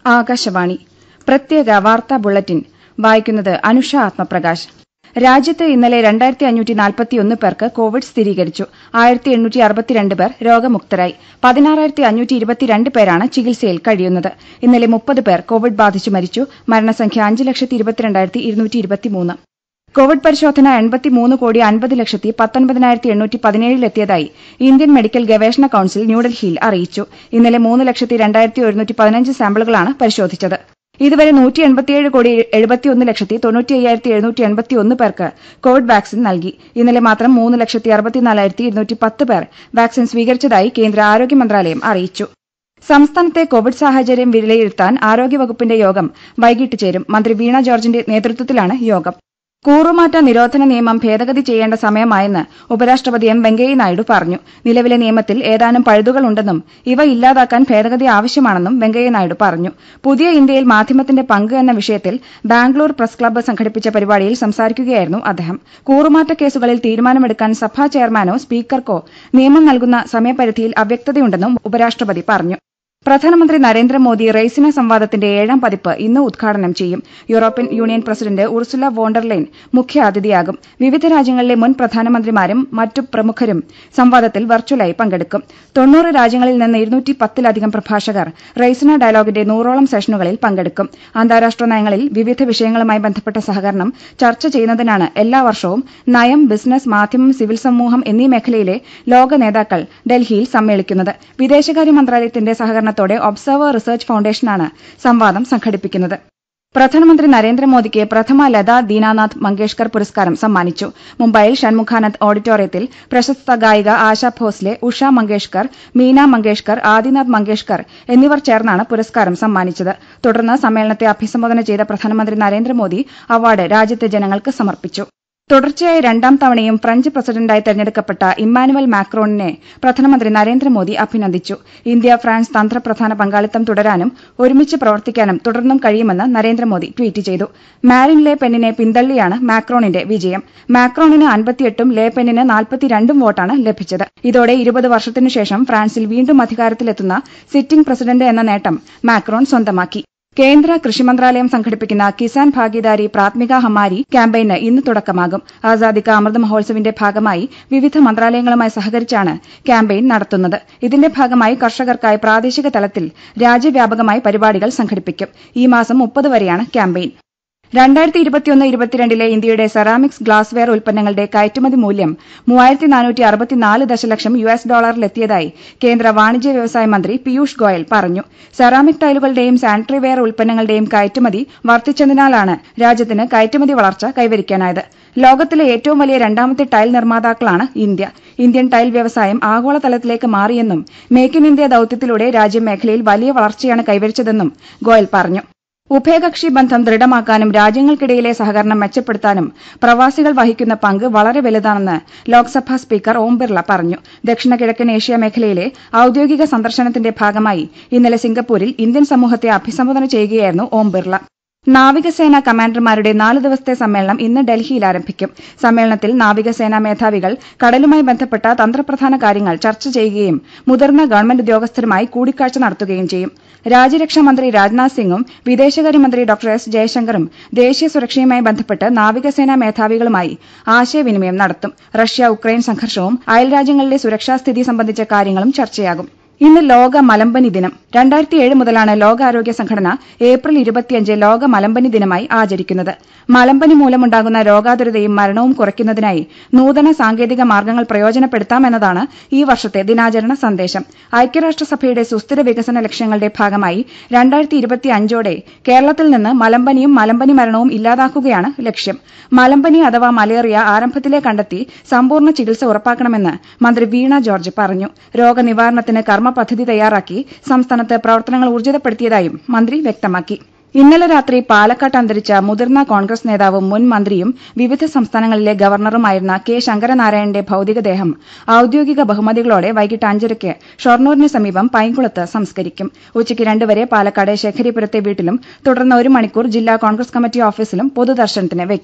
ആകാശവാണി പ്രത്യേക വാർത്താ ബുള്ളറ്റിൻ വായിക്കുന്നത് അനുഷ ആത്മപ്രകാശ് രാജ്യത്ത് ഇന്നലെ രണ്ടായിരത്തി അഞ്ഞൂറ്റി നാൽപ്പത്തിയൊന്ന് പേർക്ക് കോവിഡ് സ്ഥിരീകരിച്ചു ആയിരത്തി എണ്ണൂറ്റി അറുപത്തിരണ്ട് പേർ രോഗമുക്തരായി പതിനാറായിരത്തി അഞ്ഞൂറ്റി ഇരുപത്തിരണ്ട് പേരാണ് ചികിത്സയിൽ കഴിയുന്നത് ഇന്നലെ മുപ്പത് പേർ കോവിഡ് ബാധിച്ചു മരിച്ചു മരണസംഖ്യ അഞ്ച് ലക്ഷത്തി ഇരുപത്തിരണ്ടായിരത്തി ഇരുന്നൂറ്റി ഇരുപത്തിമൂന്ന് കോവിഡ് പരിശോധന എൺപത്തിമൂന്ന് കോടി അൻപത് ലക്ഷത്തി പത്തൊൻപതിനായിരത്തി എണ്ണൂറ്റി പതിനേഴിലെത്തിയതായി ഇന്ത്യൻ മെഡിക്കൽ ഗവേഷണ കൌൺസിൽ ന്യൂഡൽഹിയിൽ അറിയിച്ചു ഇന്നലെ മൂന്ന് ലക്ഷത്തി രണ്ടായിരത്തി ഒരുന്നൂറ്റി പതിനഞ്ച് സാമ്പിളുകളാണ് പരിശോധിച്ചത് ഇതുവരെ നൂറ്റി എൺപത്തിയേഴ് കോടി എഴുപത്തിയൊന്ന് ലക്ഷത്തി തൊണ്ണൂറ്റി അയ്യായിരത്തി എഴുന്നൂറ്റി എൺപത്തിയൊന്ന് പേർക്ക് കോവിഡ് വാക്സിൻ നൽകി ഇന്നലെ മാത്രം മൂന്ന് ലക്ഷത്തി അറുപത്തിനാലായിരത്തി ഇരുന്നൂറ്റി പത്ത് പേർ വാക്സിൻ സ്വീകരിച്ചതായി കേന്ദ്ര ആരോഗ്യ മന്ത്രാലയം അറിയിച്ചു സംസ്ഥാനത്തെ കോവിഡ് സാഹചര്യം വിലയിരുത്താൻ ആരോഗ്യവകുപ്പിന്റെ യോഗം വൈകിട്ട് ചേരും മന്ത്രി വീണ ജോർജിന്റെ നേതൃത്വത്തിലാണ് യോഗം കൂറുമാറ്റ നിരോധന നിയമം ഭേദഗതി ചെയ്യേണ്ട സമയമായെന്ന് ഉപരാഷ്ട്രപതി എം വെങ്കയ്യനായിഡു പറഞ്ഞു നിലവിലെ നിയമത്തിൽ ഏതാനും പഴുതുകളുണ്ടെന്നും ഇവ ഇല്ലാതാക്കാൻ ഭേദഗതി ആവശ്യമാണെന്നും വെങ്കയ്യനായിഡു പറഞ്ഞു പുതിയ ഇന്ത്യയിൽ മാധ്യമത്തിന്റെ പങ്ക് എന്ന വിഷയത്തിൽ ബാംഗ്ലൂർ പ്രസ് ക്ലബ്ബ് സംഘടിപ്പിച്ച പരിപാടിയിൽ സംസാരിക്കുകയായിരുന്നു അദ്ദേഹം കൂറുമാറ്റ കേസുകളിൽ തീരുമാനമെടുക്കാൻ സഭാ ചെയർമാനോ സ്പീക്കർക്കോ നിയമം നൽകുന്ന സമയപരിധിയിൽ അവ്യക്തതയുണ്ടെന്നും ഉപരാഷ്ട്രപതി പറഞ്ഞു പ്രധാനമന്ത്രി നരേന്ദ്രമോദി റെയ്സിന സംവാദത്തിന്റെ ഏഴാം പതിപ്പ് ഇന്ന് ഉദ്ഘാടനം ചെയ്യും European Union president Ursula von der Leyen മുഖ്യാതിഥിയാകും വിവിധ രാജ്യങ്ങളിലെ മുൻ പ്രധാനമന്ത്രിമാരും മറ്റു പ്രമുഖരും സംവാദത്തിൽ വെർച്വലായി പങ്കെടുക്കും തൊണ്ണൂറ് രാജ്യങ്ങളിൽ നിന്ന് ഇരുന്നൂറ്റി പത്തിലധികം പ്രഭാഷകർ റെയ്സിന ഡയലോഗിന്റെ നൂറോളം സെഷനുകളിൽ പങ്കെടുക്കും അന്താരാഷ്ട്ര നയങ്ങളിൽ വിവിധ വിഷയങ്ങളുമായി ബന്ധപ്പെട്ട സഹകരണം ചർച്ച ചെയ്യുന്നതിനാണ് എല്ലാ വർഷവും നയം ബിസിനസ് മാധ്യമം സിവിൽ സമൂഹം എന്നീ മേഖലയിലെ ലോക നേതാക്കൾ ഡൽഹിയിൽ സമ്മേളിക്കുന്നത് വിദേശകാര്യ മന്ത്രാലയത്തിന്റെ സഹകരണത്തോടെ ഒബ്സർവർ റിസർച്ച് ഫൌണ്ടേഷനാണ് സംവാദം സംഘടിപ്പിക്കുന്നത് പ്രധാനമന്ത്രി നരേന്ദ്രമോദിക്ക് പ്രഥമ ലതാ ദീനാനാഥ് മങ്കേഷ്കർ പുരസ്കാരം സമ്മാനിച്ചു മുംബൈയിൽ ഷൺമുഖാനന്ദ് ഓഡിറ്റോറിയത്തിൽ പ്രശസ്ത ഗായിക ആശാ ഭോസ്ലെ ഉഷ മങ്കേഷ്കർ മീന മങ്കേഷ്കർ ആദിനാഥ് മങ്കേഷ്കർ എന്നിവർ ചേർന്നാണ് പുരസ്കാരം സമ്മാനിച്ചത് തുടർന്ന് സമ്മേളനത്തെ അഭിസംബോധന ചെയ്ത പ്രധാനമന്ത്രി നരേന്ദ്രമോദി അവാർഡ് രാജ്യത്തെ ജനങ്ങൾക്ക് സമർപ്പിച്ചു തുടർച്ചയായി രണ്ടാം തവണയും ഫ്രഞ്ച് പ്രസിഡന്റായി തെരഞ്ഞെടുക്കപ്പെട്ട ഇമ്മാനുവൽ മാക്രോണിനെ പ്രധാനമന്ത്രി നരേന്ദ്രമോദി അഭിനന്ദിച്ചു ഇന്ത്യ ഫ്രാൻസ് തന്ത്രപ്രധാന പങ്കാളിത്തം തുടരാനും ഒരുമിച്ച് പ്രവർത്തിക്കാനും തുടർന്നും കഴിയുമെന്ന് നരേന്ദ്രമോദി ട്വീറ്റ് ചെയ്തു മാരിൻ ലേ പെന്നിനെ പിന്തള്ളിയാണ് മാക്രോണിന്റെ വിജയം മാക്രോണിന് അൻപത്തിയെട്ടും ലേ പെന്നിന് നാൽപ്പത്തിരണ്ടും വോട്ടാണ് ലഭിച്ചത് ഇതോടെ ഇരുപത് വർഷത്തിനുശേഷം ഫ്രാൻസിൽ വീണ്ടും അധികാരത്തിലെത്തുന്ന സിറ്റിംഗ് പ്രസിഡന്റ് എന്ന നേട്ടം മാക്രോൺ സ്വന്തമാക്കി കേന്ദ്ര കൃഷിമന്ത്രാലയം സംഘടിപ്പിക്കുന്ന കിസാൻ ഭാഗീദാരി പ്രാഥമിക ഹമാരി ക്യാമ്പയിന് ഇന്ന് തുടക്കമാകും ആസാദി കാ അമൃത് മഹോത്സവിന്റെ ഭാഗമായി വിവിധ മന്ത്രാലയങ്ങളുമായി സഹകരിച്ചാണ് ക്യാമ്പയിൻ നടത്തുന്നത് ഇതിന്റെ ഭാഗമായി കർഷകർക്കായി പ്രാദേശിക തലത്തിൽ രാജ്യവ്യാപകമായി പരിപാടികൾ സംഘടിപ്പിക്കും ഈ മാസം മുപ്പത് വരെയാണ് ക്യാമ്പയിൻ രണ്ടായിരത്തി ഇരുപത്തിയൊന്ന് ഇരുപത്തിരണ്ടിലെ ഇന്ത്യയുടെ സെറാമിക്സ് ഗ്ലാസ്വെയർ ഉൽപ്പന്നങ്ങളുടെ കയറ്റുമതി മൂല്യം മൂവായിരത്തി നാനൂറ്റി അറുപത്തിനാല് ദശലക്ഷം യു എസ് ഡോളറിലെത്തിയതായി കേന്ദ്ര വാണിജ്യ വ്യവസായ മന്ത്രി പീയൂഷ് ഗോയൽ പറഞ്ഞു സെറാമിക് ടൈലുകളുടെയും സാനിറ്ററി വെയർ ഉൽപ്പന്നങ്ങളുടെയും കയറ്റുമതി വർദ്ധിച്ചതിനാലാണ് രാജ്യത്തിന് കയറ്റുമതി വളർച്ച കൈവരിക്കാനായത് ലോകത്തിലെ ഏറ്റവും വലിയ രണ്ടാമത്തെ ടൈൽ നിർമ്മാതാക്കളാണ് ഇന്ത്യ ഇന്ത്യൻ ടൈൽ വ്യവസായം ആഗോളതലത്തിലേക്ക് മാറിയെന്നും മേക്ക് ഇൻ ഇന്ത്യ ദൌത്യത്തിലൂടെ രാജ്യം മേഖലയിൽ വലിയ വളർച്ചയാണ് കൈവരിച്ചതെന്നും ഗോയൽ പറഞ്ഞു ഉഭയകക്ഷി ബന്ധം ദൃഢമാക്കാനും രാജ്യങ്ങൾക്കിടയിലെ സഹകരണം മെച്ചപ്പെടുത്താനും പ്രവാസികൾ വഹിക്കുന്ന പങ്ക് വളരെ വലുതാണെന്ന് ലോക്സഭാ സ്പീക്കർ ഓം ബിർള പറഞ്ഞു ദക്ഷിണ കിഴക്കൻ ഏഷ്യ മേഖലയിലെ ഔദ്യോഗിക സന്ദർശനത്തിന്റെ ഭാഗമായി ഇന്നലെ സിംഗപ്പൂരിൽ ഇന്ത്യൻ സമൂഹത്തെ അഭിസംബോധന ചെയ്യുകയായിരുന്നു ഓം ബിർള നാവികസേന കമാൻഡർമാരുടെ നാല് ദിവസത്തെ സമ്മേളനം ഇന്ന് ഡൽഹിയിൽ ആരംഭിക്കും സമ്മേളനത്തിൽ നാവികസേനാ മേധാവികൾ കടലുമായി ബന്ധപ്പെട്ട തന്ത്രപ്രധാന കാര്യങ്ങൾ ചർച്ച ചെയ്യുകയും മുതിർന്ന ഗവൺമെന്റ് ഉദ്യോഗസ്ഥരുമായി കൂടിക്കാഴ്ച നടത്തുകയും ചെയ്യും രാജ്യരക്ഷാമന്ത്രി രാജ്നാഥ് സിംഗും വിദേശകാര്യമന്ത്രി ഡോക്ടർ എസ് ജയശങ്കറും ദേശീയ സുരക്ഷയുമായി ബന്ധപ്പെട്ട് നാവികസേനാ മേധാവികളുമായി ആശയവിനിമയം നടത്തും റഷ്യ ഉക്രൈൻ സംഘർഷവും അയൽരാജ്യങ്ങളിലെ സുരക്ഷാസ്ഥിതി സംബന്ധിച്ച കാര്യങ്ങളും ചർച്ചയാകും ഇന്ന് ലോക മലമ്പനി ദിനം രണ്ടായിരത്തി ഏഴ് മുതലാണ് ലോകാരോഗ്യ സംഘടന ഏപ്രിൽ ഇരുപത്തിയഞ്ച് ലോക മലമ്പനി ദിനമായി ആചരിക്കുന്നത് മലമ്പനി മൂലമുണ്ടാകുന്ന രോഗാതുരതയും മരണവും കുറയ്ക്കുന്നതിനായി നൂതന സാങ്കേതിക മാർഗ്ഗങ്ങൾ പ്രയോജനപ്പെടുത്താമെന്നതാണ് ഈ വർഷത്തെ ദിനാചരണ സന്ദേശം ഐക്യരാഷ്ട്രസഭയുടെ സുസ്ഥിര വികസന ലക്ഷ്യങ്ങളുടെ ഭാഗമായി രണ്ടായിരത്തി ഇരുപത്തിയഞ്ചോടെ കേരളത്തിൽ നിന്ന് മലമ്പനിയും മലമ്പനി മരണവും ഇല്ലാതാക്കുകയാണ് ലക്ഷ്യം മലമ്പനി അഥവാ മലേറിയ ആരംഭത്തിലെ കണ്ടെത്തി സമ്പൂർണ്ണ ചികിത്സ ഉറപ്പാക്കണമെന്ന് മന്ത്രി വീണ ജോർജ് പറഞ്ഞു രോഗനിവാരണത്തിന് കർമ്മ പദ്ധതി തയ്യാറാക്കി സംസ്ഥാനത്ത് പ്രവർത്തനങ്ങൾ ഊർജിതപ്പെടുത്തിയതായും മന്ത്രി വ്യക്തമാക്കി ഇന്നലെ രാത്രി പാലക്കാട്ട് അന്തരിച്ച മുതിർന്ന കോൺഗ്രസ് നേതാവും മുൻ മന്ത്രിയും വിവിധ സംസ്ഥാനങ്ങളിലെ ഗവർണറുമായിരുന്ന കെ ശങ്കരനാരായണന്റെ ഭൌതികദേഹം ഔദ്യോഗിക ബഹുമതികളോടെ വൈകിട്ട് അഞ്ചരയ്ക്ക് ഷൊർണൂരിന് സമീപം പൈങ്കുളത്ത് സംസ്കരിക്കും ഉച്ചയ്ക്ക് രണ്ടുവരെ പാലക്കാട് ശേഖരിപുരത്തെ വീട്ടിലും തുടർന്ന് ഒരു മണിക്കൂർ ജില്ലാ കോൺഗ്രസ് കമ്മിറ്റി ഓഫീസിലും പൊതുദർശനത്തിന് വയ്ക്കും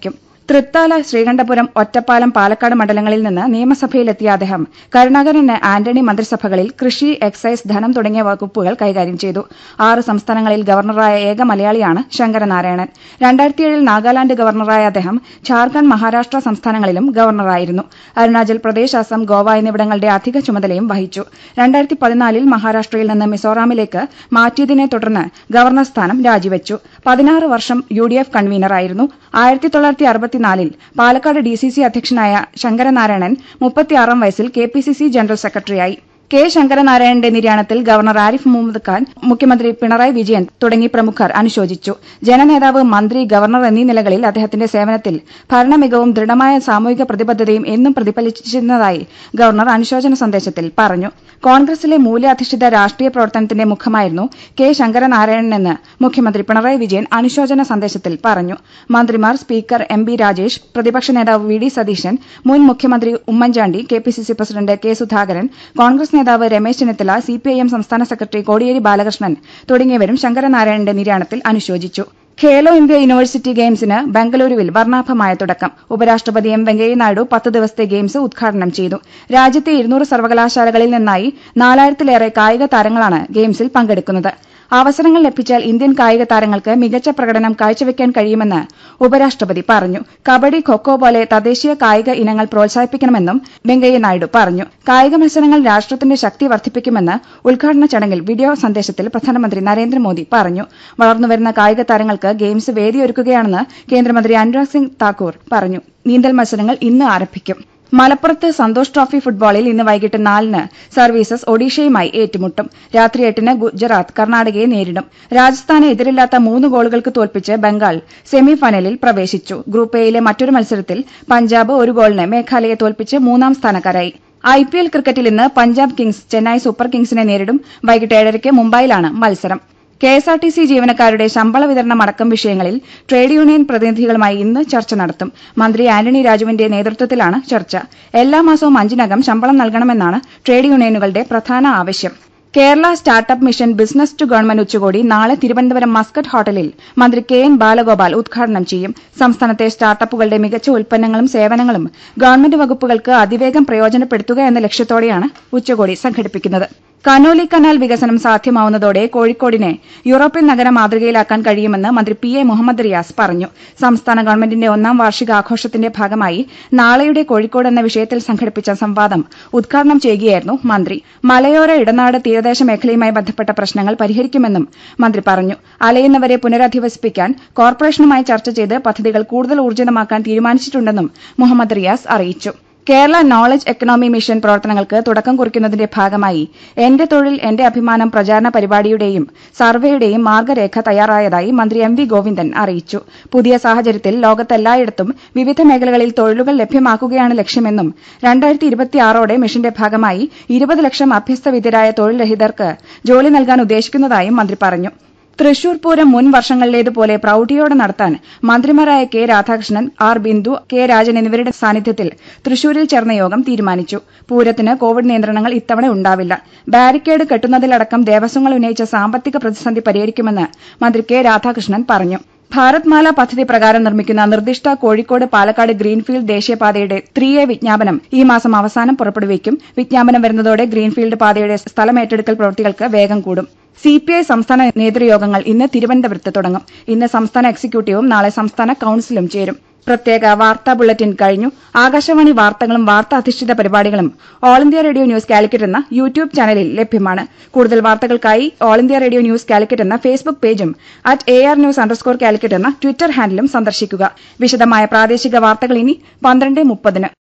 തൃത്താല ശ്രീകണ്ഠപുരം ഒറ്റപ്പാലം പാലക്കാട് മണ്ഡലങ്ങളിൽ നിന്ന് നിയമസഭയിലെത്തിയ അദ്ദേഹം കരുണാകരൻ ആന്റണി മന്ത്രിസഭകളിൽ കൃഷി എക്സൈസ് ധനം തുടങ്ങിയ വകുപ്പുകൾ കൈകാര്യം ചെയ്തു ആറ് സംസ്ഥാനങ്ങളിൽ ഗവർണറായ ഏക മലയാളിയാണ് ശങ്കരനാരായണൻ രണ്ടായിരത്തിയേഴിൽ നാഗാലാന്റ് ഗവർണറായ അദ്ദേഹം ഝാർഖണ്ഡ് മഹാരാഷ്ട്ര സംസ്ഥാനങ്ങളിലും ഗവർണറായിരുന്നു അരുണാചൽ പ്രദേശ് അസം ഗോവ എന്നിവിടങ്ങളുടെ അധിക ചുമതലയും വഹിച്ചു രണ്ടായിരത്തി പതിനാലിൽ മഹാരാഷ്ട്രയിൽ നിന്ന് മിസോറാമിലേക്ക് മാറ്റിയതിനെ തുടർന്ന് ഗവർണർ സ്ഥാനം രാജിവെച്ചു പതിനാറ് വർഷം യു ഡി എഫ് കൺവീനറായിരുന്നു ആയിരത്തി തൊള്ളായിരത്തി അറുപത്തിനാലിൽ പാലക്കാട് ഡി സി സി അധ്യക്ഷനായ ശങ്കരനാരായണൻ മുപ്പത്തിയാറാം വയസ്സിൽ K P C C general സെക്രട്ടറിയായി കെ ശങ്കരനാരായണന്റെ നിര്യാണത്തിൽ ഗവർണർ ആരിഫ് മുഹമ്മദ് ഖാൻ മുഖ്യമന്ത്രി പിണറായി വിജയൻ തുടങ്ങി പ്രമുഖർ അനുശോചിച്ചു ജനനേതാവ് മന്ത്രി ഗവർണർ എന്നീ നിലകളിൽ അദ്ദേഹത്തിന്റെ സേവനത്തിൽ ഭരണമികവും ദൃഢമായ സാമൂഹിക പ്രതിബദ്ധതയും എന്നും പ്രതിഫലിച്ചിരുന്നതായി ഗവർണർ അനുശോചന സന്ദേശത്തിൽ പറഞ്ഞു കോൺഗ്രസിലെ മൂല്യാധിഷ്ഠിത രാഷ്ട്രീയ പ്രവർത്തനത്തിന്റെ മുഖമായിരുന്നു കെ ശങ്കരനാരായണനെന്ന് മുഖ്യമന്ത്രി പിണറായി വിജയൻ അനുശോചന സന്ദേശത്തിൽ പറഞ്ഞു മന്ത്രിമാർ സ്പീക്കർ എം ബി രാജേഷ് പ്രതിപക്ഷ നേതാവ് വി ഡി സതീശൻ മുൻ മുഖ്യമന്ത്രി Oommen Chandy K P C C president K Sudhakaran Congress നേതാവ് Ramesh Chennithala C P I M സംസ്ഥാന സെക്രട്ടറി കോടിയേരി ബാലകൃഷ്ണൻ തുടങ്ങിയവരും ശങ്കരനാരായണന്റെ നിര്യാണത്തിൽ അനുശോചിച്ചു ഖേലോ ഇന്ത്യ യൂണിവേഴ്സിറ്റി ഗെയിംസിന് ബംഗളൂരുവിൽ വർണ്ണാഭമായ തുടക്കം ഉപരാഷ്ട്രപതി എം വെങ്കയ്യനായിഡു പത്ത് ദിവസത്തെ ഗെയിംസ് ഉദ്ഘാടനം ചെയ്തു രാജ്യത്തെ ഇരുന്നൂറ് സർവകലാശാലകളിൽ നിന്നായി നാലായിരത്തിലേറെ കായിക താരങ്ങളാണ് ഗെയിംസിൽ പങ്കെടുക്കുന്നത് അവസരങ്ങൾ ലഭിച്ചാൽ ഇന്ത്യൻ കായിക താരങ്ങൾക്ക് മികച്ച പ്രകടനം കാഴ്ചവെക്കാൻ കഴിയുമെന്ന് ഉപരാഷ്ട്രപതി പറഞ്ഞു കബഡി ഖൊഖോ പോലെ തദ്ദേശീയ കായിക ഇനങ്ങൾ പ്രോത്സാഹിപ്പിക്കണമെന്നും വെങ്കയ്യനായിഡു പറഞ്ഞു കായിക മത്സരങ്ങൾ രാഷ്ട്രത്തിന്റെ ശക്തി വർദ്ധിപ്പിക്കുമെന്ന് ഉദ്ഘാടന ചടങ്ങിൽ വീഡിയോ സന്ദേശത്തിൽ പ്രധാനമന്ത്രി നരേന്ദ്രമോദി പറഞ്ഞു വളർന്നുവരുന്ന കായിക താരങ്ങൾക്ക് ഗെയിംസ് വേദിയൊരുക്കുകയാണെന്ന് കേന്ദ്രമന്ത്രി അനുരാഗ് സിംഗ് താക്കൂർ പറഞ്ഞു നീന്തൽ മത്സരങ്ങൾ ഇന്ന് ആരംഭിക്കും മലപ്പുറത്ത് സന്തോഷ് ട്രോഫി ഫുട്ബോളിൽ ഇന്ന് വൈകിട്ട് നാലിന് സർവീസസ് ഒഡീഷയുമായി ഏറ്റുമുട്ടും രാത്രി എട്ടിന് ഗുജറാത്ത് കർണാടകയെ നേരിടും രാജസ്ഥാനെ എതിരില്ലാത്ത മൂന്ന് ഗോളുകൾക്ക് തോൽപ്പിച്ച് ബംഗാൾ സെമിഫൈനലിൽ പ്രവേശിച്ചു ഗ്രൂപ്പ് എയിലെ മറ്റൊരു മത്സരത്തിൽ പഞ്ചാബ് ഒരു ഗോളിന് മേഘാലയെ തോൽപ്പിച്ച് മൂന്നാം സ്ഥാനക്കാരായി ഐ പി എൽ ക്രിക്കറ്റിൽ ഇന്ന് പഞ്ചാബ് കിങ്സ് ചെന്നൈ സൂപ്പർ കിങ്സിനെ നേരിടും വൈകിട്ട് ഏഴരയ്ക്ക് മുംബൈയിലാണ് മത്സരം K S R T C ജീവനക്കാരുടെ ശമ്പള വിതരണം അടക്കം വിഷയങ്ങളിൽ ട്രേഡ് യൂണിയൻ പ്രതിനിധികളുമായി ഇന്ന് ചർച്ച നടത്തും മന്ത്രി ആന്റണി രാജുവിന്റെ നേതൃത്വത്തിലാണ് ചർച്ച എല്ലാ മാസവും അഞ്ചിനകം ശമ്പളം നൽകണമെന്നാണ് ട്രേഡ് യൂണിയനുകളുടെ പ്രധാന ആവശ്യം Kerala startup mission business to government ഉച്ചകോടി നാളെ തിരുവനന്തപുരം മസ്കറ്റ് ഹോട്ടലിൽ മന്ത്രി കെ എൻ ബാലഗോപാൽ ഉദ്ഘാടനം ചെയ്യും സംസ്ഥാനത്തെ സ്റ്റാർട്ടപ്പുകളുടെ മികച്ച ഉൽപ്പന്നങ്ങളും സേവനങ്ങളും ഗവൺമെന്റ് വകുപ്പുകൾക്ക് അതിവേഗം പ്രയോജനപ്പെടുത്തുക എന്ന ലക്ഷ്യത്തോടെയാണ് ഉച്ചകോടി സംഘടിപ്പിക്കുന്നത് കനോലി കനാൽ വികസനം സാധ്യമാവുന്നതോടെ കോഴിക്കോടിനെ യൂറോപ്യൻ നഗര മാതൃകയിലാക്കാൻ കഴിയുമെന്ന് മന്ത്രി പി എ മുഹമ്മദ് റിയാസ് പറഞ്ഞു സംസ്ഥാന ഗവൺമെന്റിന്റെ ഒന്നാം വാർഷികാഘോഷത്തിന്റെ ഭാഗമായി നാളെയുടെ കോഴിക്കോട് എന്ന വിഷയത്തിൽ സംഘടിപ്പിച്ച സംവാദം ഉദ്ഘാടനം ചെയ്യുകയായിരുന്നു മന്ത്രി മലയോര ഇടനാട് തീരദേശ മേഖലയുമായി ബന്ധപ്പെട്ട പ്രശ്നങ്ങൾ പരിഹരിക്കുമെന്നും മന്ത്രി പറഞ്ഞു അലയുന്നവരെ പുനരധിവസിപ്പിക്കാൻ കോർപ്പറേഷനുമായി ചർച്ച ചെയ്ത് പദ്ധതികൾ കൂടുതൽ ഊർജിതമാക്കാൻ തീരുമാനിച്ചിട്ടുണ്ടെന്നും മുഹമ്മദ് റിയാസ് അറിയിച്ചു കേരള നോളജ് എക്കണോമി മിഷൻ പ്രവർത്തനങ്ങൾക്ക് തുടക്കം കുറിക്കുന്നതിന്റെ ഭാഗമായി എന്റെ തൊഴിൽ എന്റെ അഭിമാനം പ്രചാരണ പരിപാടിയുടെയും സർവേയുടെയും മാർഗരേഖ തയ്യാറായതായി മന്ത്രി എം വി ഗോവിന്ദൻ അറിയിച്ചു പുതിയ സാഹചര്യത്തിൽ ലോകത്തെല്ലായിടത്തും വിവിധ മേഖലകളിൽ തൊഴിലുകൾ ലഭ്യമാക്കുകയാണ് ലക്ഷ്യമെന്നും രണ്ടായിരത്തി ഇരുപത്തിയാറോടെ മിഷന്റെ ഭാഗമായി ഇരുപത് ലക്ഷം അഭ്യസ്തവിദ്യരായ തൊഴിൽ രഹിതർക്ക് ജോലി നൽകാൻ ഉദ്ദേശിക്കുന്നതായും മന്ത്രി പറഞ്ഞു തൃശൂർ പൂരം മുൻ വർഷങ്ങളിലേതുപോലെ പ്രൌഢിയോടെ നടത്താൻ മന്ത്രിമാരായ K Radhakrishnan R Bindu K Rajan എന്നിവരുടെ സാന്നിധ്യത്തിൽ തൃശൂരിൽ ചേർന്ന യോഗം തീരുമാനിച്ചു പൂരത്തിന് കോവിഡ് നിയന്ത്രണങ്ങൾ ഇത്തവണ ഉണ്ടാവില്ല ബാരിക്കേഡ് കെട്ടുന്നതിലടക്കം ദേവസ്വങ്ങൾ ഉന്നയിച്ച സാമ്പത്തിക പ്രതിസന്ധി പരിഹരിക്കുമെന്ന് മന്ത്രി കെ രാധാകൃഷ്ണൻ പറഞ്ഞു ഭാരത്മാല പദ്ധതി പ്രകാരം നിർമ്മിക്കുന്ന നിർദ്ദിഷ്ട കോഴിക്കോട് പാലക്കാട് ഗ്രീൻഫീൽഡ് ദേശീയപാതയുടെ ത്രീ എ വിജ്ഞാപനം ഈ മാസം അവസാനം പുറപ്പെടുവിക്കും വിജ്ഞാപനം വരുന്നതോടെ ഗ്രീൻഫീൽഡ് പാതയുടെ സ്ഥലമേറ്റെടുക്കൽ പ്രവൃത്തികൾക്ക് വേഗം കൂടും സിപിഐ സംസ്ഥാന നേതൃയോഗങ്ങൾ ഇന്ന് തിരുവനന്തപുരത്ത് തുടങ്ങും ഇന്ന് സംസ്ഥാന എക്സിക്യൂട്ടീവും നാളെ സംസ്ഥാന കൌൺസിലും ചേരും പ്രത്യേക വാർത്താ ബുള്ളറ്റിൻ കഴിഞ്ഞു ആകാശവാണി വാർത്തകളും വാർത്താ അധിഷ്ഠിത പരിപാടികളും all India radio news Calicut എന്ന യൂട്യൂബ് ചാനലിൽ ലഭ്യമാണ് കൂടുതൽ വാർത്തകൾക്കായി all India radio news Calicut എന്ന ഫേസ്ബുക്ക് പേജും at A R news underscore Calicut എന്ന ട്വിറ്റർ ഹാൻഡിലും സന്ദർശിക്കുക വിശദമായ പ്രാദേശിക വാർത്തകൾ ഇനി പന്ത്രണ്ട് മുപ്പതിന്